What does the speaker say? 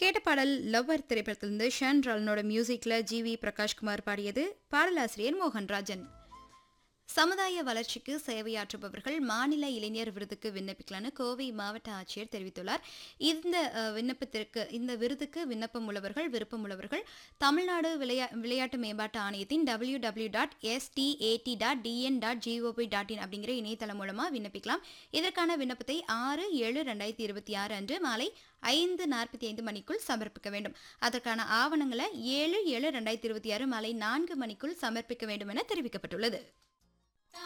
கேட்ட பாடல் லவ்வர் திரைப்படத்திலிருந்து ஷான் ராலனோட மியூசிக்ல ஜி வி பிரகாஷ்குமார் பாடியது பாடலாசிரியர் மோகன்ராஜன் சமுதாய வளர்ச்சிக்கு சேவையாற்றுபவர்கள் மாநில இளைஞர் விருதுக்கு விண்ணப்பிக்கலான்னு கோவை மாவட்ட ஆட்சியர் தெரிவித்துள்ளார் இந்த அஹ், விண்ணப்பத்திற்கு இந்த விருதுக்கு விண்ணப்பம் உள்ளவர்கள் விருப்பம் உள்ளவர்கள் தமிழ்நாடு விளையா விளையாட்டு மேம்பாட்டு ஆணையத்தின் W W dot SDAT dot TN dot GOV dot in அப்படிங்கிற இணையதளம் மூலமாக விண்ணப்பிக்கலாம் இதற்கான விண்ணப்பத்தை ஆறு ஏழு ரெண்டாயிரத்தி இருபத்தி ஆறு அன்று மாலை ஐந்து நாற்பத்தி ஐந்து மணிக்குள் சமர்ப்பிக்க வேண்டும் அதற்கான ஆவணங்களை ஏழு ஏழு ரெண்டாயிரத்தி இருபத்தி ஆறு மாலை நான்கு மணிக்குள் சமர்ப்பிக்க வேண்டும் என தெரிவிக்கப்பட்டுள்ளது